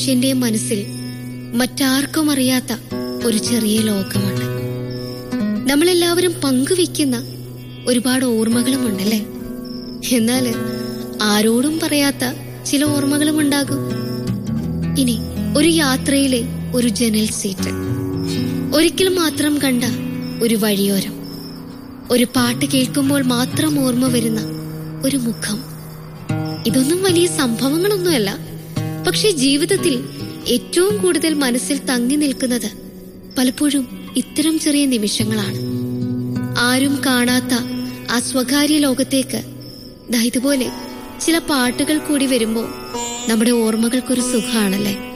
മനുഷ്യന്റെയും മനസ്സിൽ മറ്റാർക്കും അറിയാത്ത ഒരു ചെറിയ ലോകമുണ്ട് നമ്മളെല്ലാവരും പങ്കുവെക്കുന്ന ഒരുപാട് ഓർമ്മകളുമുണ്ടല്ലേ എന്നാല് ആരോടും പറയാത്ത ചില ഓർമ്മകളും ഉണ്ടാകും ഇനി ഒരു യാത്രയിലെ ഒരു ജനൽ സീറ്റ് ഒരിക്കൽ മാത്രം കണ്ട ഒരു വഴിയോരം ഒരു പാട്ട് കേൾക്കുമ്പോൾ മാത്രം ഓർമ്മ വരുന്ന ഒരു മുഖം ഇതൊന്നും വലിയ സംഭവങ്ങളൊന്നുമല്ല പക്ഷെ ജീവിതത്തിൽ ഏറ്റവും കൂടുതൽ മനസ്സിൽ തങ്ങി നിൽക്കുന്നത് പലപ്പോഴും ഇത്തരം ചെറിയ നിമിഷങ്ങളാണ് ആരും കാണാത്ത ആ സ്വകാര്യ ലോകത്തേക്ക് ദാ ഇതുപോലെ ചില പാട്ടുകൾ കൂടി വരുമ്പോൾ നമ്മുടെ ഓർമ്മകൾക്കൊരു സുഖമാണല്ലേ